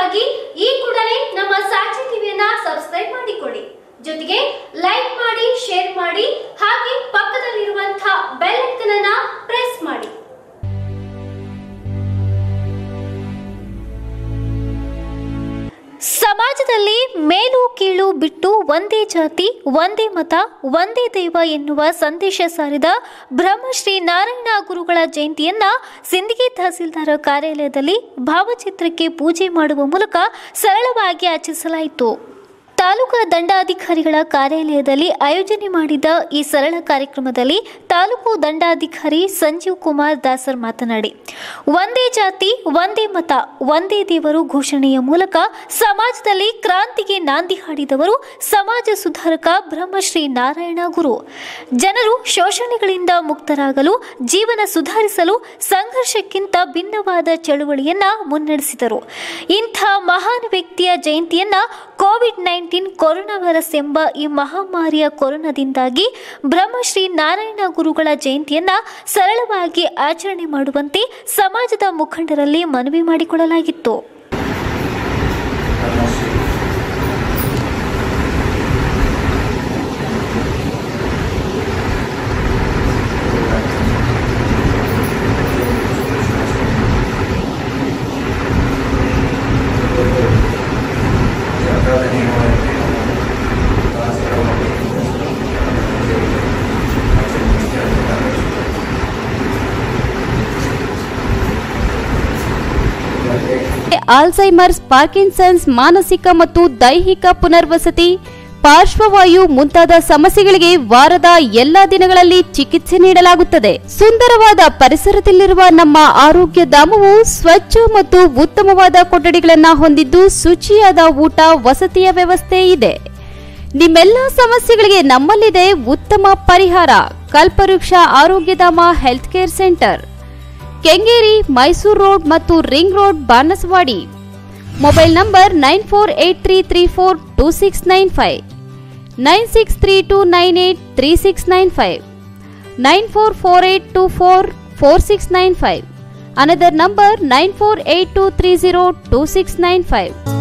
ಸುದ್ದಿಗಳಿಗಾಗಿ ಈ ಕೂಡಲೇ ನಮ್ಮ ಸಾಕ್ಷಿ ಟಿವಿಯನ್ನ ಸಬ್ಸ್ಕ್ರೈಬ್ ಮಾಡಿಕೊಳ್ಳಿ ಜೊತೆಗೆ ಲೈಕ್ ಮಾಡಿ ಶೇರ್ ಮಾಡಿ ಹಾಗೆ ಪಕ್ಕದಲ್ಲಿರುವಂತಹ ಬೆಲ್ ಐಕನ್ ಅನ್ನ ಪ್ರೆಸ್ ಮಾಡಿ ಸಮಾಜದಲ್ಲಿ ಮೇಲು ಕೀಳು ಬಿಟ್ಟು ಒಂದೇ ಜಾತಿ ಒಂದೇ ಮತ ಒಂದೇ ದೈವ ಎನ್ನುವ ಸಂದೇಶ ಸಾರಿದ ಬ್ರಹ್ಮಶ್ರೀ ನಾರಾಯಣ ಗುರುಗಳ ಜಯಂತಿಯನ್ನ ಸಿಂದಗಿ ತಹಸೀಲ್ದಾರ್ ಕಾರ್ಯಾಲಯದಲ್ಲಿ ಭಾವಚಿತ್ರಕ್ಕೆ ಪೂಜೆ ಮಾಡುವ ಮೂಲಕ ಸರಳವಾಗಿ ಆಚರಿಸಲಾಯಿತು ತಾಲೂಕಾ ದಂಡಾಧಿಕಾರಿಗಳ ಕಾರ್ಯಾಲಯದಲ್ಲಿ ಆಯೋಜನೆ ಮಾಡಿದ ಈ ಸರಳ ಕಾರ್ಯಕ್ರಮದಲ್ಲಿ ತಾಲೂಕು ದಂಡಾಧಿಕಾರಿ ಸಂಜೀವ್ ಕುಮಾರ್ ದಾಸರ್ ಮಾತನಾಡಿ ಒಂದೇ ಜಾತಿ ಒಂದೇ ಮತ ಒಂದೇ ದೇವರು ಘೋಷಣೆಯ ಮೂಲಕ ಸಮಾಜದಲ್ಲಿ ಕ್ರಾಂತಿಗೆ ನಾಂದಿ ಹಾಡಿದವರು ಸಮಾಜ ಸುಧಾರಕ ಬ್ರಹ್ಮಶ್ರೀ ನಾರಾಯಣ ಗುರು ಜನರು ಶೋಷಣೆಗಳಿಂದ ಮುಕ್ತರಾಗಲು ಜೀವನ ಸುಧಾರಿಸಲು ಸಂಘರ್ಷಕ್ಕಿಂತ ಭಿನ್ನವಾದ ಚಳುವಳಿಯನ್ನ ಮುನ್ನಡೆಸಿದರು ಇಂಥ ಮಹಾನ್ ವ್ಯಕ್ತಿಯ ಜಯಂತಿಯನ್ನ ಕೋವಿಡ್ ನೈನ್ಟೀನ್ ಕೊರೋನಾ ವೈರಸ್ ಎಂಬ ಈ ಮಹಾಮಾರಿಯ ಕೊರೋನಾದಿಂದಾಗಿ ಬ್ರಹ್ಮಶ್ರೀ ನಾರಾಯಣ ಗುರುಗಳ ಜಯಂತಿಯನ್ನ ಸರಳವಾಗಿ ಆಚರಣೆ ಮಾಡುವಂತೆ ಸಮಾಜದ ಮುಖಂಡರಲ್ಲಿ ಮನವಿ ಮಾಡಿಕೊಳ್ಳಲಾಗಿತ್ತು ಆಲ್ಝೈಮರ್ಸ್ ಪಾರ್ಕಿನ್ಸನ್ಸ್ ಮಾನಸಿಕ ಮತ್ತು ದೈಹಿಕ ಪುನರ್ವಸತಿ ಪಾರ್ಶ್ವವಾಯು ಮುಂತಾದ ಸಮಸ್ಯೆಗಳಿಗೆ ವಾರದ ಎಲ್ಲಾ ದಿನಗಳಲ್ಲಿ ಚಿಕಿತ್ಸೆ ನೀಡಲಾಗುತ್ತದೆ ಸುಂದರವಾದ ಪರಿಸರದಲ್ಲಿರುವ ನಮ್ಮ ಆರೋಗ್ಯ ಧಾಮವು ಸ್ವಚ್ಛ ಮತ್ತು ಉತ್ತಮವಾದ ಕೊಠಡಿಗಳನ್ನು ಹೊಂದಿದ್ದು ಶುಚಿಯಾದ ಊಟ ವಸತಿಯ ವ್ಯವಸ್ಥೆ ಇದೆ ನಿಮ್ಮೆಲ್ಲ ಸಮಸ್ಯೆಗಳಿಗೆ ನಮ್ಮಲ್ಲಿದೆ ಉತ್ತಮ ಪರಿಹಾರ Kalpavriksha Arogyadhama health care centre Kengeri Mysuru road ಮತ್ತು ring road Banasawadi mobile number nine four eight three three four two six nine five nine six three two nine eight three six nine five nine four four eight two four four six nine five another number nine four eight two three zero two six nine five